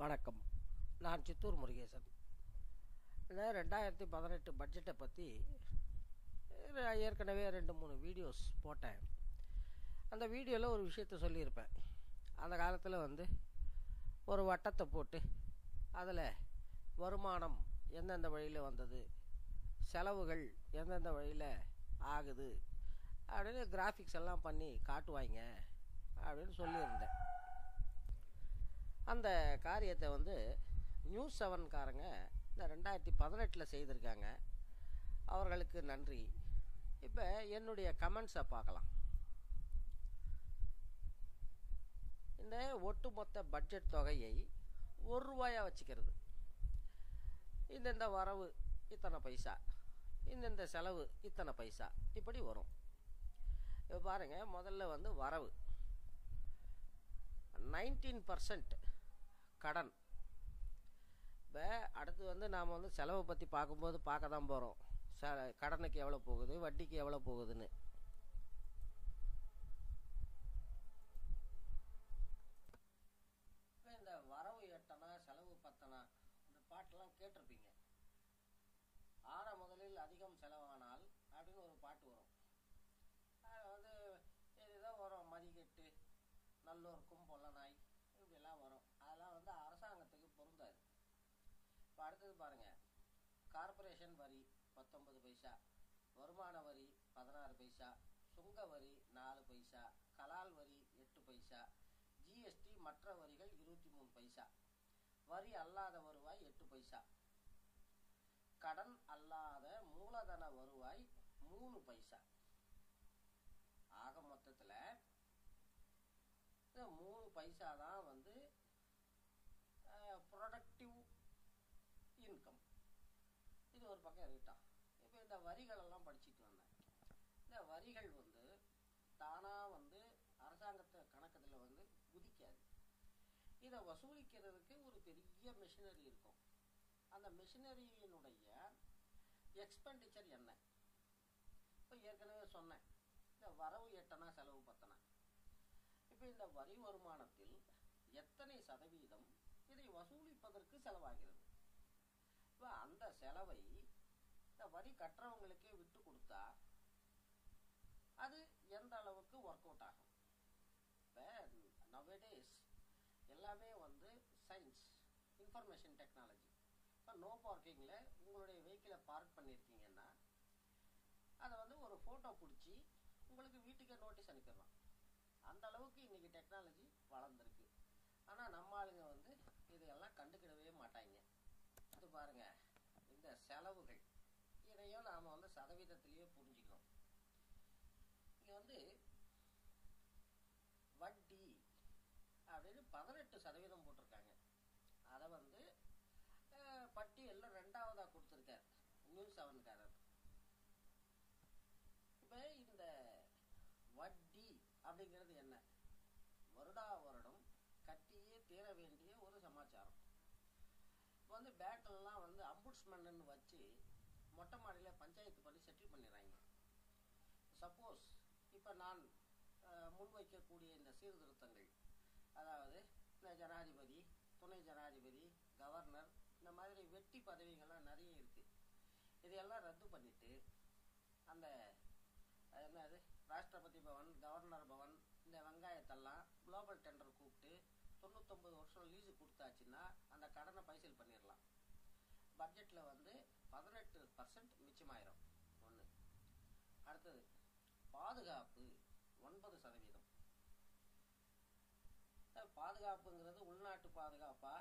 வணக்கம் நான் சித்தூர் முருகேசன் இந்த ரெண்டாயிரத்தி பதினெட்டு பட்ஜெட்டை பற்றி ஏற்கனவே ரெண்டு மூணு வீடியோஸ் போட்டேன் அந்த வீடியோவில் ஒரு விஷயத்த சொல்லியிருப்பேன் அந்த காலத்தில் வந்து ஒரு வட்டத்தை போட்டு அதில் வருமானம் எந்தெந்த வழியில் வந்தது செலவுகள் எந்தெந்த வழியில் ஆகுது அப்படின்னு கிராஃபிக்ஸ் எல்லாம் பண்ணி காட்டுவாங்க அப்படின்னு சொல்லியிருந்தேன் அந்த காரியத்தை வந்து நியூஸ் செவன்காரங்க இந்த ரெண்டாயிரத்தி பதினெட்டில் செய்திருக்காங்க அவர்களுக்கு நன்றி இப்போ என்னுடைய கமெண்ட்ஸை பார்க்கலாம் இந்த ஒட்டுமொத்த பட்ஜெட் தொகையை ஒரு ரூபாயாக வச்சுக்கிறது இந்தந்த வரவு இத்தனை பைசா இந்தந்த செலவு இத்தனை பைசா இப்படி வரும் இப்போ பாருங்கள் முதல்ல வந்து வரவு நைன்டீன் பர்சன்ட் கடன் இப்போ அடுத்து வந்து நாம் வந்து செலவை பற்றி பார்க்கும்போது பார்க்க தான் போகிறோம் ச கடனுக்கு எவ்வளோ போகுது வட்டிக்கு எவ்வளோ போகுதுன்னு இப்போ இந்த வரவு எட்டனா செலவு பத்தனா இந்த பாட்டெல்லாம் கேட்டிருப்பீங்க ஆற முதலில் அதிகம் செலவானால் அப்படின்னு ஒரு பாட்டு வரும் அது வந்து இதுதான் வரும் மதிக்கட்டு நல்லோருக்கும் பொல்லநாய் இப்படிலாம் வரும் அதெல்லாம் வந்து அரசாங்கத்துக்கு பொருந்தாது இப்போ அடுத்தது பாருங்கள் கார்பரேஷன் வரி பத்தொன்பது பைசா வருமான வரி பதினாறு பைசா சுங்க வரி நாலு பைசா கலால் வரி எட்டு பைசா ஜிஎஸ்டி மற்ற வரிகள் இருபத்தி மூணு பைசா வரி அல்லாத வருவாய் எட்டு பைசா கடன் அல்லாத மூலதன வருவாய் மூணு பைசா ஆக மொத்தத்தில் இந்த மூணு பைசா தான் வந்து ப்ரொடக்டிவ் இன்கம் இது ஒரு பக்கம் இருக்கட்டும் இப்போ இந்த வரிகளெல்லாம் படிச்சுட்டு வந்தேன் இந்த வரிகள் வந்து தானாக வந்து அரசாங்கத்தை கணக்கத்தில் வந்து குதிக்காது இதை வசூலிக்கிறதுக்கு ஒரு பெரிய மிஷினரி இருக்கும் அந்த மிஷினரியினுடைய எக்ஸ்பெண்டிச்சர் என்ன இப்போ ஏற்கனவே சொன்னேன் இந்த வரவு எட்டனா செலவு பத்தனா இப்போ இந்த வரி வருமானத்தில் எத்தனை சதவீதம் இதை வசூலிப்பதற்கு செலவாகிறது இப்போ அந்த செலவை இந்த வரி கட்டுறவங்களுக்கே விட்டு கொடுத்தா அது எந்த அளவுக்கு ஒர்க் அவுட் ஆகும் இப்போ நவடேஸ் எல்லாமே வந்து சயின்ஸ் இன்ஃபர்மேஷன் டெக்னாலஜி இப்போ நோ பார்க்கிங்கில் உங்களுடைய வெஹிக்கிளை பார்க் பண்ணியிருக்கீங்கன்னா அதை வந்து ஒரு ஃபோட்டோ பிடிச்சி உங்களுக்கு வீட்டுக்கே நோட்டீஸ் அனுப்பிடலாம் அந்த அளவுக்கு இன்னைக்கு டெக்னாலஜி வளர்ந்துருக்கு ஆனால் நம்ம ஆளுங்க வந்து இதையெல்லாம் கண்டுக்கிடவே மாட்டாங்க அது பாருங்க இந்த செலவுகள் இதையும் நாம் வந்து சதவீதத்திலேயே புரிஞ்சுக்கணும் இங்கே வந்து வட்டி அப்படின்னு பதினெட்டு சதவீதம் போட்டிருக்காங்க அதை வந்து பட்டியலில் ரெண்டாவதாக கொடுத்துருக்கார் நியூஸ் செவன்காரர் இப்போ இந்த வட்டி அப்படிங்கிறது என்ன வருடா வருடம் கட்டியே தீர வேண்டிய ஒரு சமாச்சாரம் இப்போ வந்து பேட்டெல்லாம் வந்து அம்புட்ஸ்மன்னு வச்சு மொட்டை மாடியில் பஞ்சாயத்து பண்ணி செட்டில் பண்ணிடுறாங்க சப்போஸ் இப்போ நான் முன்வைக்கக்கூடிய இந்த சீர்திருத்தங்கள் அதாவது இந்த ஜனாதிபதி துணை ஜனாதிபதி கவர்னர் இந்த மாதிரி வெட்டி பதவிகள்லாம் நிறைய இருக்குது இதையெல்லாம் ரத்து பண்ணிட்டு அந்த என்னது ராஷ்டிரபதி பவன் கவர்னர் பவன் இந்த வெங்காயத்தெல்லாம் குளோபல் டெண்டர் கூப்பிட்டு தொண்ணூத்தொம்பது வருஷம் லீஸு கொடுத்தாச்சுன்னா அந்த கடனை பைசல் பண்ணிடலாம் பட்ஜெட்டில் வந்து பதினெட்டு பர்சன்ட் மிச்சமாயிரும் ஒன்று அடுத்தது பாதுகாப்பு ஒன்பது சதவீதம் பாதுகாப்புங்கிறது உள்நாட்டு பாதுகாப்பா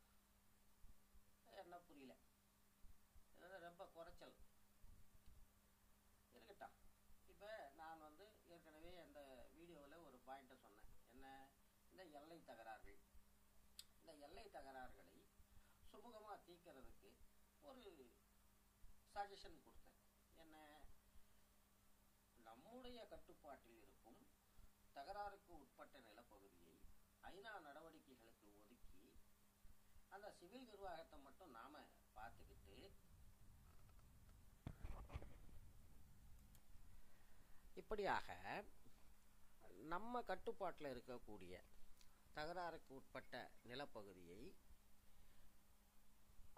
என்ன புரியல ரொம்ப குறைச்சல் இருக்கட்டும் இப்போ நான் வந்து ஏற்கனவே அந்த வீடியோவில் ஒரு பாயிண்ட்டை சொன்னேன் என்ன இந்த எல்லை தகராறுகள் இந்த எல்லை தகராறுகளை சுமூகமாக தீர்க்கிறதுக்கு ஒரு சஜஷன் கொடுத்தேன் என்ன நம்முடைய கட்டுப்பாட்டில் இருக்கும் தகராறுக்கு உட்பட்ட நிலப்பகுதியை ஐநா நடவடிக்கைகளுக்கு ஒதுக்கி அந்த சிவில் நிர்வாகத்தை மட்டும் நாம பார்த்துக்கிட்டு இப்படியாக நம்ம கட்டுப்பாட்டில் இருக்கக்கூடிய தகராறுக்கு உட்பட்ட நிலப்பகுதியை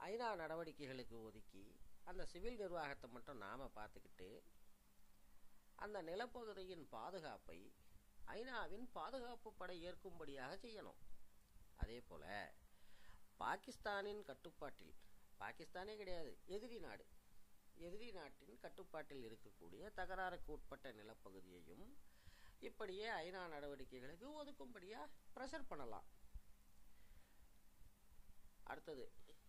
ஐநா நடவடிக்கைகளுக்கு ஒதுக்கி அந்த சிவில் நிர்வாகத்தை மட்டும் நாம் பார்த்துக்கிட்டு அந்த நிலப்பகுதியின் பாதுகாப்பை ஐநாவின் பாதுகாப்பு படை ஏற்கும்படியாக செய்யணும் அதே போல் பாகிஸ்தானின் கட்டுப்பாட்டில் பாகிஸ்தானே கிடையாது எதிரி நாடு எதிரி நாட்டின் கட்டுப்பாட்டில் இருக்கக்கூடிய தகராறுக்கு உட்பட்ட நிலப்பகுதியையும் இப்படியே ஐநா நடவடிக்கைகளுக்கு ஒதுக்கும்படியாக ப்ரெஷர் பண்ணலாம் அடுத்தது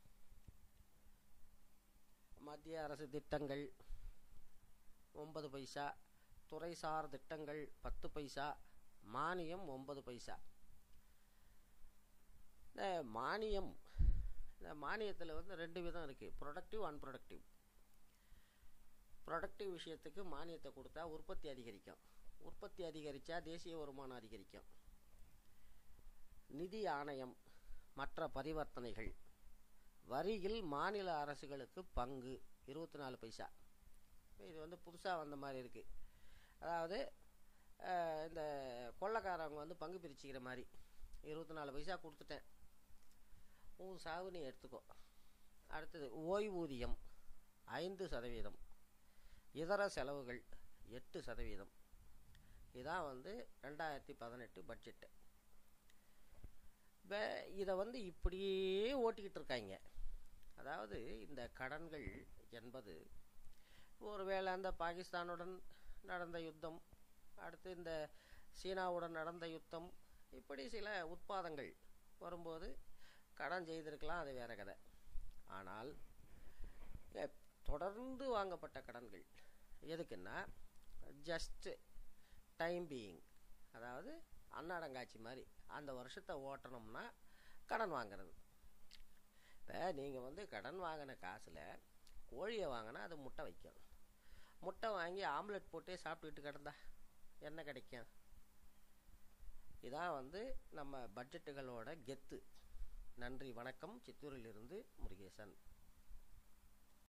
மத்திய அரசு திட்டங்கள் ஒன்பது பைசா துறைசார் திட்டங்கள் பத்து பைசா மானியம் ஒன்பது பைசா இந்த மானியம் இந்த மானியத்தில் வந்து ரெண்டு விதம் இருக்குது ப்ரொடக்டிவ் அன்ப்ரொடக்டிவ் ப்ரொடக்டிவ் விஷயத்துக்கு மானியத்தை கொடுத்தா உற்பத்தி அதிகரிக்கும் உற்பத்தி அதிகரித்தா தேசிய வருமானம் அதிகரிக்கும் நிதி ஆணையம் மற்ற பரிவர்த்தனைகள் வரியில் மாநில அரசுகளுக்கு பங்கு இருபத்தி நாலு பைசா இது வந்து புதுசாக வந்த மாதிரி இருக்குது அதாவது இந்த கொள்ளைக்காரவங்க வந்து பங்கு பிரிச்சுக்கிற மாதிரி இருபத்தி நாலு பைசா கொடுத்துட்டேன் உன் சாவு நீ எடுத்துக்கோ அடுத்தது ஓய்வூதியம் ஐந்து சதவீதம் இதர செலவுகள் எட்டு சதவீதம் இதான் வந்து ரெண்டாயிரத்தி பதினெட்டு பட்ஜெட்டு இப்போ இதை வந்து இப்படியே ஓட்டிக்கிட்டு இருக்காங்க அதாவது இந்த கடன்கள் என்பது ஒருவேளை அந்த பாகிஸ்தானுடன் நடந்த யுத்தம் அடுத்து இந்த சீனாவுடன் நடந்த யுத்தம் இப்படி சில உட்பாதங்கள் வரும்போது கடன் செய்திருக்கலாம் அது வேற கதை ஆனால் தொடர்ந்து வாங்கப்பட்ட கடன்கள் எதுக்குன்னா ஜஸ்ட் டைம் பீயிங் அதாவது அன்னாடங்காட்சி மாதிரி அந்த வருஷத்தை ஓட்டணும்னா கடன் வாங்கிறது இப்போ நீங்கள் வந்து கடன் வாங்கின காசில் கோழியை வாங்கினா அது முட்டை வைக்கும் முட்டை வாங்கி ஆம்லெட் போட்டே சாப்பிட்டுக்கிட்டு கிடந்தா என்ன கிடைக்கும் இதான் வந்து நம்ம பட்ஜெட்டுகளோட கெத்து நன்றி வணக்கம் சித்தூரிலிருந்து முருகேசன்